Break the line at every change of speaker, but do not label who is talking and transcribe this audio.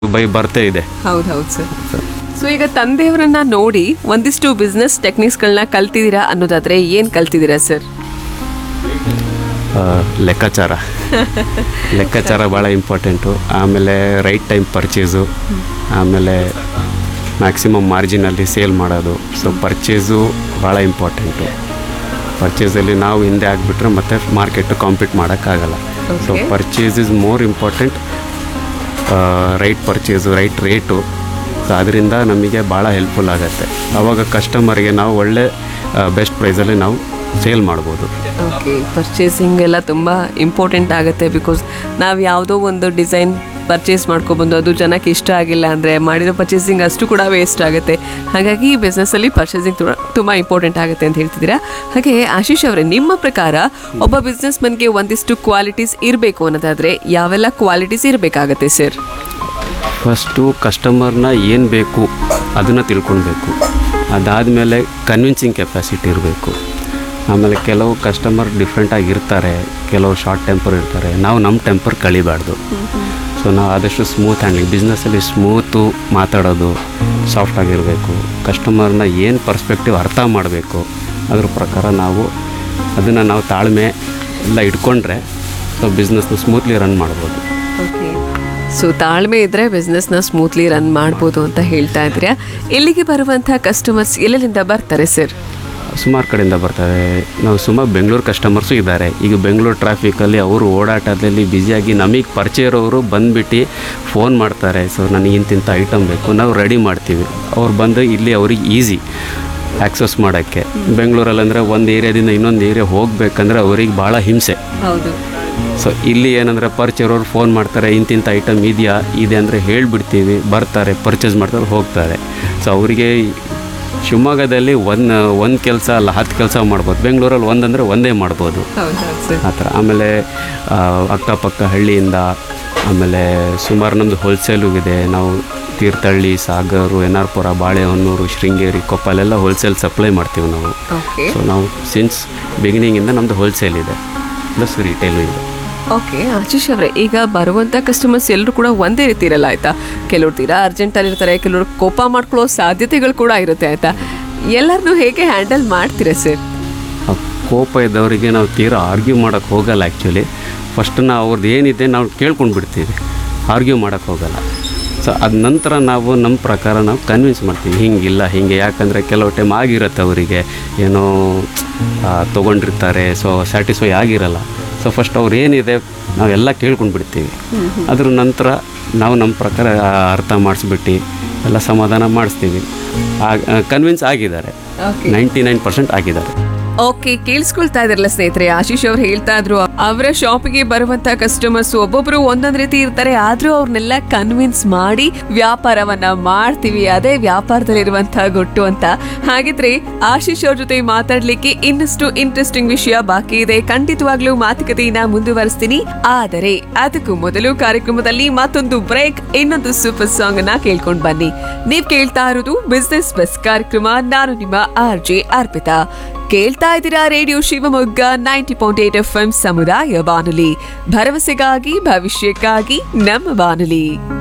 By ಬರ್ತೇ ಇದೆ
ಹೌದು ಹೌದು ಸರ್ ಸೊ ಈಗ ತಂದೆಯವರನ್ನ ನೋಡಿ ಒಂದಿಷ್ಟು ಬಿಸ್ನೆಸ್ ಟೆಕ್ನಿಕ್ಸ್ಗಳನ್ನ ಕಲ್ತಿದ್ದೀರಾ ಅನ್ನೋದಾದ್ರೆ ಏನ್ ಕಲ್ತಿದ್ದೀರಾ ಸರ್
ಆ, ಲೆಕ್ಕಾಚಾರ ಲೆಕ್ಕಾಚಾರ ಭಾಳ ಇಂಪಾರ್ಟೆಂಟು ಆಮೇಲೆ ರೈಟ್ ಟೈಮ್ ಪರ್ಚೇಸು ಆಮೇಲೆ ಮ್ಯಾಕ್ಸಿಮಮ್ ಮಾರ್ಜಿನಲ್ಲಿ ಸೇಲ್ ಮಾಡೋದು ಸೊ ಪರ್ಚೇಸು ಭಾಳ ಇಂಪಾರ್ಟೆಂಟು ಪರ್ಚೇಸಲ್ಲಿ ನಾವು ಹಿಂದೆ ಆಗಿಬಿಟ್ರೆ ಮತ್ತೆ ಮಾರ್ಕೆಟ್ ಕಾಂಪೀಟ್ ಮಾಡೋಕ್ಕಾಗಲ್ಲ so
Okay.
Purchase is more important right purchase right rate so ಅದರಿಂದ ನಮಗೆ ಭಾಳ ಹೆಲ್ಪ್ಫುಲ್ ಆಗುತ್ತೆ ಆವಾಗ ಕಸ್ಟಮರ್ಗೆ ನಾವು ಒಳ್ಳೆ ಬೆಸ್ಟ್ ಪ್ರೈಸಲ್ಲಿ ನಾವು ಸೇಲ್ ಮಾಡ್ಬೋದು
ಓಕೆ ಪರ್ಚೇಸಿಂಗ್ ಎಲ್ಲ ತುಂಬ ಇಂಪಾರ್ಟೆಂಟ್ ಆಗುತ್ತೆ ಬಿಕಾಸ್ ನಾವು ಯಾವುದೋ ಒಂದು ಡಿಸೈನ್ ಪರ್ಚೇಸ್ ಮಾಡ್ಕೊಬಂದು ಅದು ಜನಕ್ಕೆ ಇಷ್ಟ ಆಗಿಲ್ಲ ಅಂದರೆ ಮಾಡಿರೋ ಪರ್ಚೇಸಿಂಗ್ ಅಷ್ಟು ಕೂಡ ವೇಸ್ಟ್ ಆಗುತ್ತೆ ಹಾಗಾಗಿ ಈ ಬಿಸ್ನೆಸ್ಸಲ್ಲಿ ಪರ್ಚೇಸಿಂಗ್ ತುಂಬ ಇಂಪಾರ್ಟೆಂಟ್ ಆಗುತ್ತೆ ಅಂತ ಹೇಳ್ತಿದ್ದೀರಾ ಹಾಗೆ ಆಶೀಶ್ ಅವರೇ ನಿಮ್ಮ ಪ್ರಕಾರ ಒಬ್ಬ ಬಿಸ್ನೆಸ್ ಮನ್ಗೆ ಒಂದಿಷ್ಟು ಕ್ವಾಲಿಟೀಸ್ ಇರಬೇಕು ಅನ್ನೋದಾದರೆ ಯಾವೆಲ್ಲ ಕ್ವಾಲಿಟೀಸ್ ಇರಬೇಕಾಗತ್ತೆ ಸರ್
ಫಸ್ಟು ಕಸ್ಟಮರ್ನ ಏನು ಬೇಕು ಅದನ್ನು ತಿಳ್ಕೊಳ್ಬೇಕು ಅದಾದಮೇಲೆ ಕನ್ವಿನ್ಸಿಂಗ್ ಕೆಪಾಸಿಟಿ ಇರಬೇಕು ಆಮೇಲೆ ಕೆಲವು ಕಸ್ಟಮರ್ ಡಿಫ್ರೆಂಟಾಗಿ ಇರ್ತಾರೆ ಕೆಲವು ಶಾರ್ಟ್ ಟೆಂಪರ್ ಇರ್ತಾರೆ ನಾವು ನಮ್ಮ ಟೆಂಪರ್ ಕಳಿಬಾರ್ದು ಸೊ ನಾವು ಆದಷ್ಟು ಸ್ಮೂತ್ ಹ್ಯಾಂಡ್ಲಿಂಗ್ ಬಿಸ್ನೆಸ್ಸಲ್ಲಿ ಸ್ಮೂತು ಮಾತಾಡೋದು ಸಾಫ್ಟ್ ಆಗಿರಬೇಕು ಕಸ್ಟಮರ್ನ ಏನು ಪರ್ಸ್ಪೆಕ್ಟಿವ್ ಅರ್ಥ ಮಾಡಬೇಕು ಅದ್ರ ಪ್ರಕಾರ ನಾವು ಅದನ್ನು ನಾವು ತಾಳ್ಮೆ ಎಲ್ಲ ಇಟ್ಕೊಂಡ್ರೆ ಸೊ ಬಿಸ್ನೆಸ್ನ ಸ್ಮೂತ್ಲಿ ರನ್ ಮಾಡ್ಬೋದು
ಓಕೆ ಸೊ ತಾಳ್ಮೆ ಇದ್ರೆ ಬಿಸ್ನೆಸ್ನ ಸ್ಮೂತ್ಲಿ ರನ್ ಮಾಡ್ಬೋದು ಅಂತ ಹೇಳ್ತಾ ಇದ್ದೀರಾ ಇಲ್ಲಿಗೆ ಬರುವಂಥ ಕಸ್ಟಮರ್ಸ್ ಎಲ್ಲೆಲ್ಲಿಂದ ಬರ್ತಾರೆ ಸರ್
ಸುಮಾರು ಕಡೆಯಿಂದ ಬರ್ತಾರೆ ನಾವು ಸುಮಾರು ಬೆಂಗಳೂರು ಕಸ್ಟಮರ್ಸು ಇದ್ದಾರೆ ಈಗ ಬೆಂಗಳೂರು ಟ್ರಾಫಿಕಲ್ಲಿ ಅವರು ಓಡಾಟದಲ್ಲಿ ಬ್ಯುಸಿಯಾಗಿ ನಮಗೆ ಪರಿಚಯ ಇರೋರು ಬಂದುಬಿಟ್ಟು ಫೋನ್ ಮಾಡ್ತಾರೆ ಸೊ ನನಗೆ ಇಂತಿಂಥ ಐಟಮ್ ಬೇಕು ನಾವು ರೆಡಿ ಮಾಡ್ತೀವಿ ಅವ್ರು ಬಂದು ಇಲ್ಲಿ ಅವ್ರಿಗೆ ಈಸಿ ಆ್ಯಕ್ಸಸ್ ಮಾಡೋಕ್ಕೆ ಬೆಂಗಳೂರಲ್ಲಿ ಅಂದರೆ ಒಂದು ಏರಿಯಾದಿಂದ ಇನ್ನೊಂದು ಏರಿಯಾ ಹೋಗಬೇಕಂದ್ರೆ ಅವ್ರಿಗೆ ಭಾಳ ಹಿಂಸೆ
ಹೌದು
ಸೊ ಇಲ್ಲಿ ಏನಂದರೆ ಪರಿಚಯರೋರು ಫೋನ್ ಮಾಡ್ತಾರೆ ಇಂತಿಂಥ ಐಟಮ್ ಇದೆಯಾ ಇದೆ ಅಂದರೆ ಹೇಳಿಬಿಡ್ತೀವಿ ಬರ್ತಾರೆ ಪರ್ಚೇಸ್ ಮಾಡ್ತಾರೆ ಹೋಗ್ತಾರೆ ಸೊ ಅವರಿಗೆ ಶಿವಮೊಗ್ಗದಲ್ಲಿ ಒಂದು ಒಂದು ಕೆಲಸ ಅಲ್ಲ ಹತ್ತು ಕೆಲಸ ಮಾಡ್ಬೋದು ಬೆಂಗಳೂರಲ್ಲಿ ಒಂದಂದರೆ ಒಂದೇ ಮಾಡ್ಬೋದು
ಹೌದು ಹೌದು ಸರ್
ಆ ಥರ ಆಮೇಲೆ ಆ, ಅಕ್ಕಪಕ್ಕ ಹಳ್ಳಿಯಿಂದ ಆಮೇಲೆ ಸುಮಾರು ನಮ್ಮದು ಹೋಲ್ಸೇಲು ಇದೆ ನಾವು ತೀರ್ಥಹಳ್ಳಿ ಸಾಗರು ಎನ್ ಆರ್ ಪುರ ಬಾಳೆಹೊನ್ನೂರು ಶೃಂಗೇರಿ ಕೊಪ್ಪಲೆಲ್ಲ ಹೋಲ್ಸೇಲ್ ಸಪ್ಲೈ ಮಾಡ್ತೀವಿ ನಾವು
ಓಕೆ
ಸೊ ನಾವು ಸಿನ್ಸ್ ಬಿಗಿನಿಂಗಿಂದ ನಮ್ಮದು ಹೋಲ್ಸೇಲ್ ಇದೆ ಪ್ಲಸ್ ರಿಟೇಲು ಇದೆ
ಓಕೆ ಆಶೀಶ್ ಅವರೇ ಈಗ ಬರುವಂಥ ಕಸ್ಟಮರ್ಸ್ ಎಲ್ಲರೂ ಕೂಡ ಒಂದೇ ರೀತಿ ಇರಲ್ಲ ಆಯ್ತಾ ಕೆಲವ್ರು ತೀರಾ ಅರ್ಜೆಂಟಲ್ಲಿ ಇರ್ತಾರೆ ಕೆಲವರು ಕೋಪ ಮಾಡ್ಕೊಳ್ಳೋ ಸಾಧ್ಯತೆಗಳು ಕೂಡ ಇರುತ್ತೆ ಆಯ್ತಾ ಎಲ್ಲರನ್ನೂ ಹೇಗೆ ಹ್ಯಾಂಡಲ್ ಮಾಡ್ತೀರಾ ಸರ್
ಆ ಕೋಪ ಇದ್ದವರಿಗೆ ನಾವು ತೀರಾ ಆರ್ಗ್ಯೂ ಮಾಡೋಕ್ಕೆ ಹೋಗಲ್ಲ ಆ್ಯಕ್ಚುಲಿ ಫಸ್ಟ್ ನಾವು ಅವ್ರದ್ದು ಏನಿದೆ ನಾವು ಕೇಳ್ಕೊಂಡು ಬಿಡ್ತೀವಿ ಆರ್ಗ್ಯೂ ಮಾಡೋಕ್ಕೆ ಹೋಗಲ್ಲ ಸೊ ಅದ ನಂತರ ನಾವು ನಮ್ಮ ಪ್ರಕಾರ ನಾವು ಕನ್ವಿನ್ಸ್ ಮಾಡ್ತೀವಿ ಹಿಂಗಿಲ್ಲ ಹಿಂಗೆ ಯಾಕಂದರೆ ಕೆಲವು ಟೈಮ್ ಆಗಿರುತ್ತೆ ಅವರಿಗೆ ಏನೋ ಆ, ತೊಗೊಂಡಿರ್ತಾರೆ ಸೊ ಸ್ಯಾಟಿಸ್ಫೈ ಆಗಿರಲ್ಲ ಸೊ ಫಸ್ಟ್ ಅವ್ರು ಏನಿದೆ ನಾವೆಲ್ಲ ಕೇಳ್ಕೊಂಡು ಬಿಡ್ತೀವಿ ಅದ್ರ ನಂತರ ನಾವು ನಮ್ಮ ಪ್ರಕಾರ ಆ, ಅರ್ಥ ಮಾಡಿಸ್ಬಿಟ್ಟು ಎಲ್ಲ ಸಮಾಧಾನ ಮಾಡಿಸ್ತೀವಿ ಕನ್ವಿನ್ಸ್ ಆಗಿದ್ದಾರೆ
ಓಕೆ
ನೈಂಟಿ ನೈನ್ ಪರ್ಸೆಂಟ್ ಆಗಿದ್ದಾರೆ
ಓಕೆ ಕೇಳಿಸ್ಕೊಳ್ತಾ ಇದ್ರಲ್ಲ ಸ್ನೇಹಿತರೆ ಆಶೀಶ್ ಅವ್ರು ಹೇಳ್ತಾ ಇದ್ರು ಅವರ ಶಾಪಿಗೆ ಬರುವಂತ ಕಸ್ಟಮರ್ಸ್ ಒಬ್ಬೊಬ್ರು ಒಂದೊಂದ್ ರೀತಿ ಇರ್ತಾರೆ ಆದ್ರೂ ಅವ್ರನ್ನೆಲ್ಲ ಕನ್ವಿನ್ಸ್ ಮಾಡಿ ವ್ಯಾಪಾರವನ್ನ ಮಾಡ್ತೀವಿ ಅದೇ ವ್ಯಾಪಾರದಲ್ಲಿರುವಂತಹ ಗೊಟ್ಟು ಅಂತ ಹಾಗಿದ್ರೆ ಆಶೀಶ್ ಅವ್ರ ಜೊತೆ ಮಾತಾಡ್ಲಿಕ್ಕೆ ಇನ್ನಷ್ಟು ಇಂಟ್ರೆಸ್ಟಿಂಗ್ ವಿಷಯ ಬಾಕಿ ಇದೆ ಖಂಡಿತವಾಗ್ಲೂ ಮಾತುಕತೆಯನ್ನ ಮುಂದುವರಿಸ್ತೀನಿ ಆದರೆ ಅದಕ್ಕೂ ಮೊದಲು ಕಾರ್ಯಕ್ರಮದಲ್ಲಿ ಮತ್ತೊಂದು ಬ್ರೇಕ್ ಇನ್ನೊಂದು ಸೂಪರ್ ಸಾಂಗ್ ಅನ್ನ ಕೇಳ್ಕೊಂಡ್ ಬನ್ನಿ ನೀವ್ ಕೇಳ್ತಾ ಇರೋದು ಬಿಸ್ನೆಸ್ ಬಸ್ ಕಾರ್ಯಕ್ರಮ ನಾನು ನಿಮ್ಮ ಆರ್ ಜೆ ಅರ್ಪಿತಾ ಕೇಳ್ತಾ ಇದ್ದೀರಾ radio Shivamogga ninety point eight F M ಸಮುದಾಯ ಬಾನುಲಿ ಭರವಸೆಗಾಗಿ ಭವಿಷ್ಯಕ್ಕಾಗಿ ನಮ್ಮ ಬಾನುಲಿ